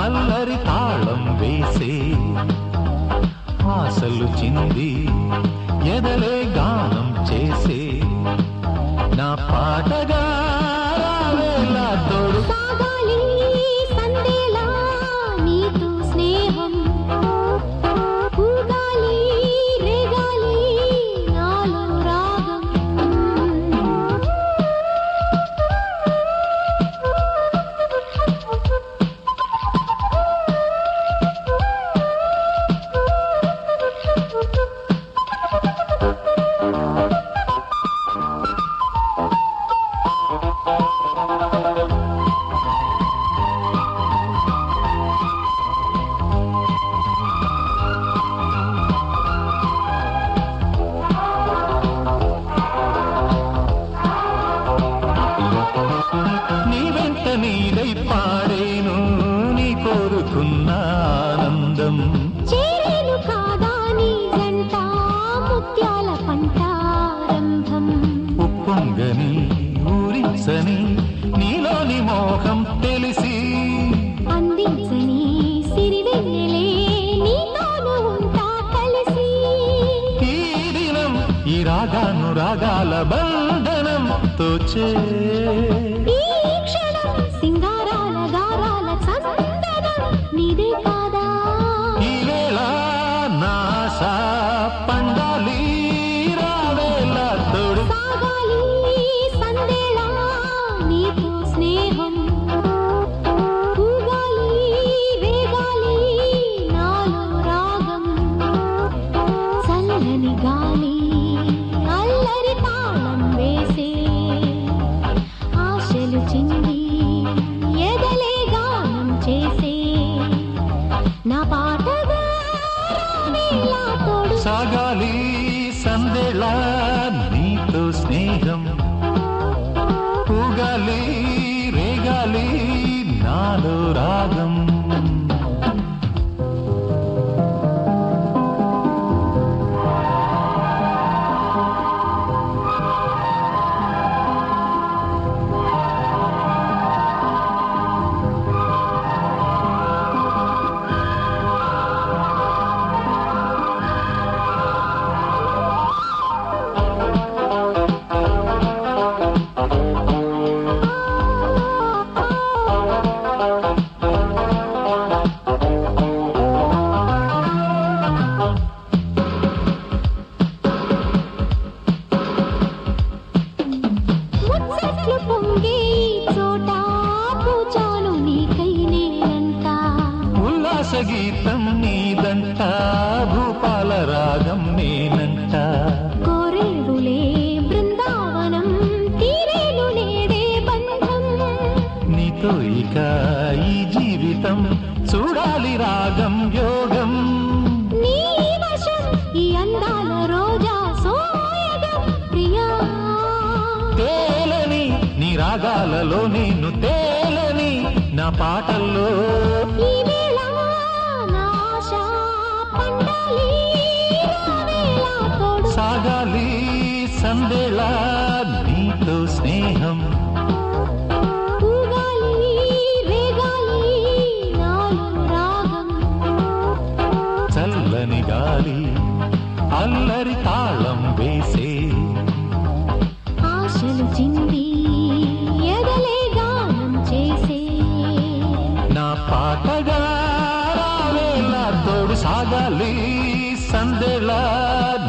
అల్లరి తాళం వేసే ఆశలు చింది ఎదలే గానం చేసే నా పాటగా రావేలా తోడు సాగాలి సందేలా నీతో స్నేహం ఊగాలి రేగాలి నాలో రాగం నీ వెంట నీడై పాడేను నీ కోరుకున్న ఆనందం చేరేను కాదా నీ జంట ముత్యాల పంటారంభం ఉప్పొంగని ఊరించని నీలోని మోహం తెలిసి అందించని సిరివెన్నెలే నీతోను ఉంటా కలిసి ఈ దినం ఈ రాగాను రాగాల బంధనం తోచే ఈ క్షణం సింగారాల గారాల చందనం నీదే కాదా ఈ వేళ నాశ పండాలి రావేలా తోడు సాగాలి సందేళ నీతో స్నేహం ఊగాలి రేగాలి నాలో రాగం చల్లని గాలి అల్లరి తాళం వేసే ఆశలు చింది ఎదలే గానం చేసే నా పాటగా రావేలా తోడు సాగాలి సందేళ నీతో స్నేహం పూగాలి రేగాలి నాలో రాగం ముచ్చట్లు పొంగే ఈ చోట పూచాను నీకై నేనంట ఉల్లాస గీతం నీదంట భూపాల రాగం నేనంట కోరేడులే బృందావనం తీరేను నేడే బంధం నీతో ఇక ఈ జీవితం చూడాలి రాగం యోగం నీ వశం ఈ అందాల రోజా సోయగం ప్రియా తేలని నీ రాగాలలో నేను తేలని నా పాటల్లో ఈ వేళ నా ఆశ పండాలి రావేళ తోడు సాగాలి సందేళ నీతో స్నేహం ఊగాలి రేగాలి నాలో రాగం చల్లని గాలి అల్లరి తాళం వేసే ఆశలు చింది ఎదలే గానం చేసే నా పాటగా రావేలా తోడు సాగాలి సందేళ